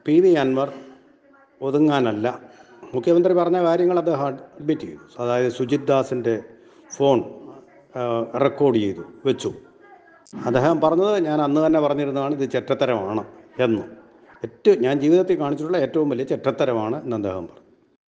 P V Anwar ഒതുങ്ങാനല്ല മുഖ്യമന്ത്രി പറഞ്ഞ കാര്യങ്ങൾ അദ്ദേഹം അഡ്മിറ്റ് ചെയ്തു അതായത് സുജിത് ദാസിൻ്റെ ഫോൺ ആ, റെക്കോർഡ് ചെയ്തു വെച്ചു അദ്ദേഹം പറഞ്ഞത് ഞാൻ അന്ന് തന്നെ പറഞ്ഞിരുന്നതാണ് ഇത് ചെറ്റത്തരമാണ് എന്ന് ഏറ്റവും ഞാൻ ജീവിതത്തിൽ കാണിച്ചിട്ടുള്ള ഏറ്റവും വലിയ ചെറ്റത്തരമാണ് എന്ന് അദ്ദേഹം പറഞ്ഞു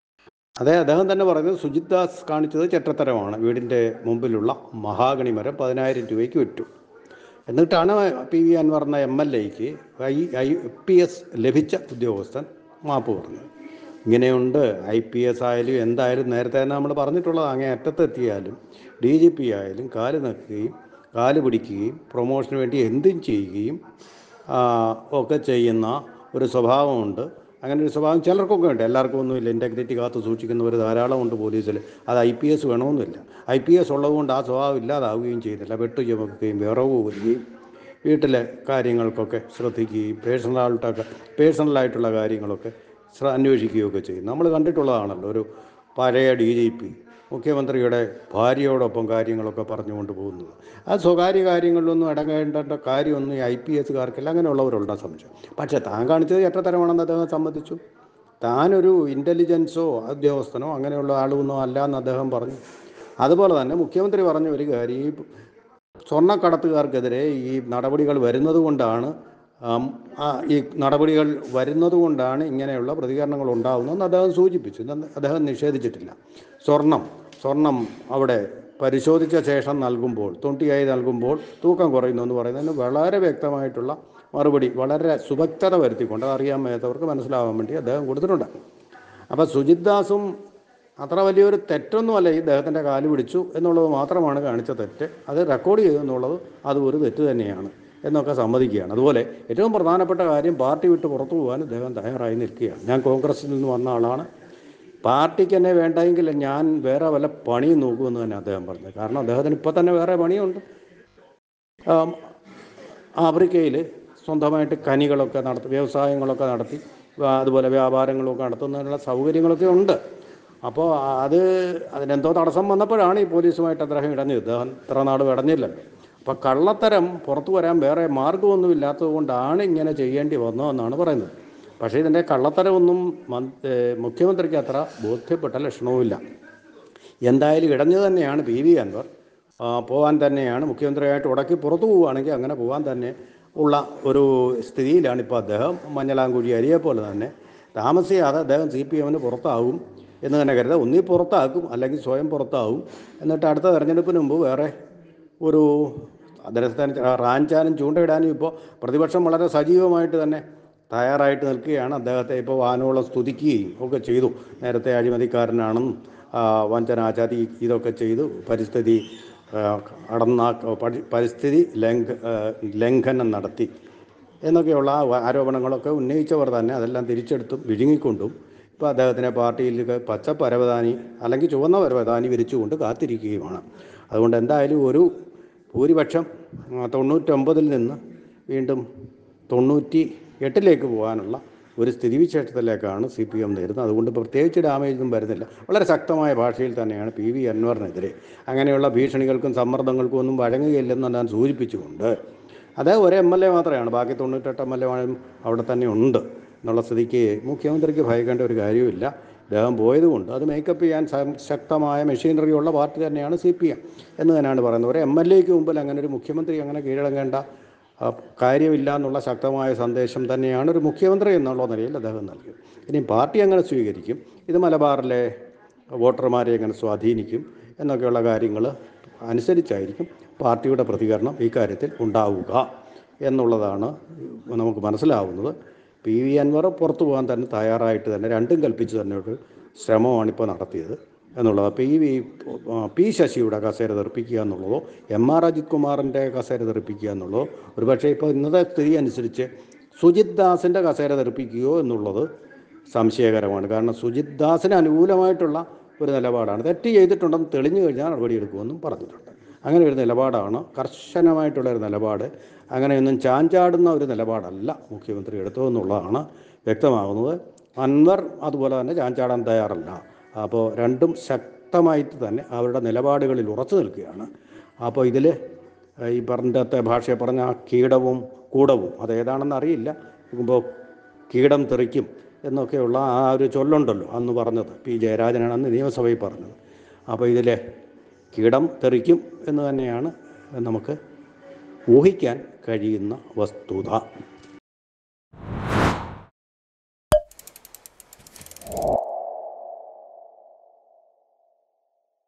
അതെ അദ്ദേഹം തന്നെ പറയുന്നത് സുജിത് ദാസ് കാണിച്ചത് ചെറ്റത്തരമാണ് വീടിൻ്റെ മുമ്പിലുള്ള മഹാഗണി മരം പതിനായിരം രൂപയ്ക്ക് വിറ്റു എന്നിട്ടാണ് പി വി അൻവർ എന്ന എം എൽ എക്ക് ഐ ഐ പി എസ് ലഭിച്ച ഉദ്യോഗസ്ഥൻ മാപ്പ് പറഞ്ഞത് ഇങ്ങനെയുണ്ട് ഐ പി എസ് ആയാലും എന്തായാലും നേരത്തെ തന്നെ നമ്മൾ പറഞ്ഞിട്ടുള്ളത് അങ്ങേ അറ്റത്തെത്തിയാലും ഡി ജി പി ആയാലും കാല് നക്കുകയും കാല് പിടിക്കുകയും പ്രൊമോഷന് വേണ്ടി എന്തും ചെയ്യുകയും ആ, ഒക്കെ ചെയ്യുന്ന ഒരു സ്വഭാവമുണ്ട് അങ്ങനെ ഒരു സ്വഭാവം ചിലർക്കൊക്കെ ഉണ്ട് എല്ലാവർക്കും ഒന്നുമില്ല ഇൻറ്റഗ്രിറ്റി കാത്ത് സൂക്ഷിക്കുന്നവർ ധാരാളമുണ്ട് പോലീസിൽ അത് ഐ പി എസ് വേണമെന്നില്ല ഐ പി എസ് ഉള്ളതുകൊണ്ട് ആ സ്വഭാവം ഇല്ലാതാവുകയും ചെയ്യുന്നില്ല വെട്ടു ചുമക്കുകയും വിറവ് ഊരുകയും വീട്ടിലെ കാര്യങ്ങൾക്കൊക്കെ ശ്രദ്ധിക്കുകയും പേഴ്സണലായിട്ടൊക്കെ പേഴ്സണലായിട്ടുള്ള കാര്യങ്ങളൊക്കെ ശ്ര അന്വേഷിക്കുകയൊക്കെ ചെയ്യും നമ്മൾ കണ്ടിട്ടുള്ളതാണല്ലോ ഒരു പഴയ ഡി ജി പി മുഖ്യമന്ത്രിയുടെ ഭാര്യയോടൊപ്പം കാര്യങ്ങളൊക്കെ പറഞ്ഞുകൊണ്ട് പോകുന്നത് ആ സ്വകാര്യ കാര്യങ്ങളിലൊന്നും ഇടങ്ങേണ്ട കാര്യമൊന്നും ഈ ഐ പി എസ്സുകാർക്കില്ല അങ്ങനെയുള്ളവരുള്ള സംശയം പക്ഷേ താൻ കാണിച്ചത് എത്രത്തരമാണെന്ന് അദ്ദേഹം സമ്മതിച്ചു താനൊരു ഇൻ്റലിജൻസോ ഉദ്യോഗസ്ഥനോ അങ്ങനെയുള്ള ആളൊന്നും അല്ല എന്ന് അദ്ദേഹം പറഞ്ഞു അതുപോലെ തന്നെ മുഖ്യമന്ത്രി പറഞ്ഞ ഒരു കാര്യം ഈ സ്വർണ്ണക്കടത്തുകാർക്കെതിരെ ഈ നടപടികൾ വരുന്നത് കൊണ്ടാണ് ആം, ആ, ഈ നടപടികൾ വരുന്നത് കൊണ്ടാണ് ഇങ്ങനെയുള്ള പ്രതികരണങ്ങൾ ഉണ്ടാകുന്നതെന്ന് അദ്ദേഹം സൂചിപ്പിച്ചു ഇതൊന്നും അദ്ദേഹം നിഷേധിച്ചിട്ടില്ല സ്വർണം സ്വർണം അവിടെ പരിശോധിച്ച ശേഷം നൽകുമ്പോൾ തൊണ്ടിയായി നൽകുമ്പോൾ തൂക്കം കുറയുന്നു എന്ന് പറയുന്നതിന് വളരെ വ്യക്തമായിട്ടുള്ള മറുപടി വളരെ സുഭക്തത വരുത്തിക്കൊണ്ട് അറിയാൻ മേത്തവർക്ക് മനസ്സിലാവാൻ വേണ്ടി അദ്ദേഹം കൊടുത്തിട്ടുണ്ട് അപ്പോൾ സുജിത് ദാസും അത്ര വലിയൊരു തെറ്റൊന്നുമല്ല ഈ അദ്ദേഹത്തിൻ്റെ കാല് പിടിച്ചു എന്നുള്ളത് മാത്രമാണ് കാണിച്ച തെറ്റ് അത് റെക്കോർഡ് ചെയ്തു എന്നുള്ളത് അത് ഒരു തെറ്റ് തന്നെയാണ് എന്നൊക്കെ സമ്മതിക്കുകയാണ് അതുപോലെ ഏറ്റവും പ്രധാനപ്പെട്ട കാര്യം പാർട്ടി വിട്ട് പുറത്തു പോകാൻ അദ്ദേഹം തയ്യാറായി നിൽക്കുകയാണ് ഞാൻ കോൺഗ്രസിൽ നിന്ന് വന്ന ആളാണ് പാർട്ടിക്ക് എന്നെ വേണ്ടെങ്കിൽ ഞാൻ വേറെ വല്ല പണിയും നോക്കുമെന്ന് തന്നെ അദ്ദേഹം പറഞ്ഞത് കാരണം അദ്ദേഹത്തിന് ഇപ്പോൾ തന്നെ വേറെ പണിയുണ്ട് ആം, ആഫ്രിക്കയിൽ സ്വന്തമായിട്ട് കനികളൊക്കെ നടത്തി വ്യവസായങ്ങളൊക്കെ നടത്തി ആ, അതുപോലെ വ്യാപാരങ്ങളൊക്കെ നടത്തുന്നതിനുള്ള സൗകര്യങ്ങളൊക്കെ ഉണ്ട് അപ്പോൾ അത് അതിനെന്തോ തടസ്സം വന്നപ്പോഴാണ് ഈ പോലീസുമായിട്ട് അദ്ദേഹം ഇടഞ്ഞത് അദ്ദേഹം ഇത്ര നാട് ഇടഞ്ഞില്ലല്ലോ അപ്പോൾ കള്ളത്തരം പുറത്തു വരാൻ വേറെ മാർഗമൊന്നും ഇല്ലാത്തത് കൊണ്ടാണ് ഇങ്ങനെ ചെയ്യേണ്ടി വന്നതെന്നാണ് പറയുന്നത് പക്ഷേ ഇതിൻ്റെ കള്ളത്തരമൊന്നും മന്- ഏഹ് മുഖ്യമന്ത്രിക്ക് അത്ര ബോധ്യപ്പെട്ട ലക്ഷണവുമില്ല എന്തായാലും ഇടഞ്ഞു തന്നെയാണ് പി വി അൻവർ ആ, പോകാൻ തന്നെയാണ് മുഖ്യമന്ത്രിയായിട്ട് ഉടക്കി പുറത്തു പോവുകയാണെങ്കിൽ അങ്ങനെ പോകാൻ തന്നെ ഉള്ള ഒരു സ്ഥിതിയിലാണ് ഇപ്പോൾ അദ്ദേഹം മഞ്ഞളാംകുഴി അരിയെ പോലെ തന്നെ താമസിയാതെ അദ്ദേഹം സി പി എമ്മിന് പുറത്താകും എന്ന് തന്നെ കരുതാം ഒന്നീ പുറത്താക്കും അല്ലെങ്കിൽ സ്വയം പുറത്താവും എന്നിട്ട് അടുത്ത തെരഞ്ഞെടുപ്പിന് മുമ്പ് വേറെ ഒരു അദ്ദേഹത്തിന് റാഞ്ചാനും ചൂണ്ടയിടാനും ഇപ്പോൾ പ്രതിപക്ഷം വളരെ സജീവമായിട്ട് തന്നെ തയ്യാറായിട്ട് നിൽക്കുകയാണ് അദ്ദേഹത്തെ ഇപ്പോൾ വാനോളം സ്തുതിക്കുകയും ഒക്കെ ചെയ്തു നേരത്തെ അഴിമതിക്കാരനാണെന്നും ആ, വഞ്ചനാചാതി ഇതൊക്കെ ചെയ്തു പരിസ്ഥിതി ആ, അടന്നാ പരി- പരിസ്ഥിതി ലംഘ ആ, ലംഘനം നടത്തി എന്നൊക്കെയുള്ള ആ ആരോപണങ്ങളൊക്കെ ഉന്നയിച്ചവർ തന്നെ അതെല്ലാം തിരിച്ചെടുത്തും വിഴുങ്ങിക്കൊണ്ടും ഇപ്പോൾ അദ്ദേഹത്തിനെ പാർട്ടിയിൽ പച്ച പരവതാനി അല്ലെങ്കിൽ ചുവന്ന പരവതാനി വിരിച്ചുകൊണ്ട് കാത്തിരിക്കുകയുമാണ് അതുകൊണ്ട് എന്തായാലും ഒരു ഭൂരിപക്ഷം ആ, തൊണ്ണൂറ്റൊമ്പതിൽ നിന്ന് വീണ്ടും തൊണ്ണൂറ്റി എട്ടിലേക്ക് പോകാനുള്ള ഒരു സ്ഥിതിവിശേഷത്തിലേക്കാണ് സി പി എം നേരുന്നത് അതുകൊണ്ട് പ്രത്യേകിച്ച് ഡാമേജൊന്നും വരുന്നില്ല വളരെ ശക്തമായ ഭാഷയിൽ തന്നെയാണ് പി വി അൻവറിനെതിരെ അങ്ങനെയുള്ള ഭീഷണികൾക്കും സമ്മർദ്ദങ്ങൾക്കും ഒന്നും വഴങ്ങുകയില്ലെന്ന് ഞാൻ സൂചിപ്പിച്ചുകൊണ്ട് അത് ഒരു എം എൽ എ മാത്രമാണ് ബാക്കി തൊണ്ണൂറ്റെട്ട് എം എൽ എമാരും അവിടെ തന്നെ ഉണ്ട് എന്നുള്ള സ്ഥിതിക്ക് മുഖ്യമന്ത്രിക്ക് ഭയക്കേണ്ട ഒരു കാര്യവുമില്ല അദ്ദേഹം പോയതുകൊണ്ട് അത് മേക്കപ്പ് ചെയ്യാൻ സം- ശക്തമായ മെഷീനറി ഉള്ള പാർട്ടി തന്നെയാണ് സി പി എം എന്ന് തന്നെയാണ് പറയുന്നത് ഒരു എം എൽ എക്ക് മുമ്പിൽ അങ്ങനെ ഒരു മുഖ്യമന്ത്രി അങ്ങനെ കീഴടങ്ങേണ്ട ആ, കാര്യമില്ല എന്നുള്ള ശക്തമായ സന്ദേശം തന്നെയാണ് ഒരു മുഖ്യമന്ത്രി എന്നുള്ള നിലയിൽ അദ്ദേഹം നൽകിയത് ഇനി പാർട്ടി അങ്ങനെ സ്വീകരിക്കും ഇത് മലബാറിലെ വോട്ടർമാരെ എങ്ങനെ സ്വാധീനിക്കും എന്നൊക്കെയുള്ള കാര്യങ്ങൾ അനുസരിച്ചായിരിക്കും പാർട്ടിയുടെ പ്രതികരണം ഈ കാര്യത്തിൽ ഉണ്ടാവുക എന്നുള്ളതാണ് നമുക്ക് മനസ്സിലാവുന്നത് പി വി അൻവർ പുറത്തു പോകാൻ തന്നെ തയ്യാറായിട്ട് തന്നെ രണ്ടും കൽപ്പിച്ച് തന്നെ ഒരു ശ്രമമാണ് ഇപ്പോൾ നടത്തിയത് എന്നുള്ളത് അപ്പോൾ ഈ വി- ആ, പി ശശിയുടെ കസേര തെറിപ്പിക്കുക എന്നുള്ളതോ എം ആർ അജിത് കുമാറിൻ്റെ കസേര തെറിപ്പിക്കുക എന്നുള്ളതോ ഒരുപക്ഷെ ഇപ്പോൾ ഇന്നത്തെ സ്ഥിതി അനുസരിച്ച് സുജിത് ദാസിൻ്റെ കസേര തെറിപ്പിക്കുകയോ എന്നുള്ളത് സംശയകരമാണ് കാരണം സുജിത് ദാസിന് അനുകൂലമായിട്ടുള്ള ഒരു നിലപാടാണ് തെറ്റ് ചെയ്തിട്ടുണ്ടെന്ന് തെളിഞ്ഞു കഴിഞ്ഞാൽ നടപടിയെടുക്കുമെന്നും പറഞ്ഞിട്ടുണ്ട് അങ്ങനെ ഒരു നിലപാടാണ് കർശനമായിട്ടുള്ള ഒരു നിലപാട് അങ്ങനെയൊന്നും ചാഞ്ചാടുന്ന ഒരു നിലപാടല്ല മുഖ്യമന്ത്രി എടുത്തതെന്നുള്ളതാണ് വ്യക്തമാകുന്നത് അൻവർ അതുപോലെ തന്നെ ചാഞ്ചാടാൻ തയ്യാറല്ല അപ്പോൾ രണ്ടും ശക്തമായിട്ട് തന്നെ അവരുടെ നിലപാടുകളിൽ ഉറച്ചു നിൽക്കുകയാണ് അപ്പോൾ ഇതിൽ ഈ പറഞ്ഞത്തെ ഭാഷയെ പറഞ്ഞ ആ കീടവും കൂടവും അത് ഏതാണെന്ന് അറിയില്ല നോക്കുമ്പോൾ കീടം തെറിക്കും എന്നൊക്കെയുള്ള ആ ഒരു ചൊല്ലുണ്ടല്ലോ അന്ന് പറഞ്ഞത് പി ജയരാജനാണ് അന്ന് നിയമസഭയിൽ പറഞ്ഞത് അപ്പോൾ ഇതിലെ കീടം തെറിക്കും എന്ന് തന്നെയാണ് നമുക്ക് ഊഹിക്കാൻ കഴിയുന്ന വസ്തുത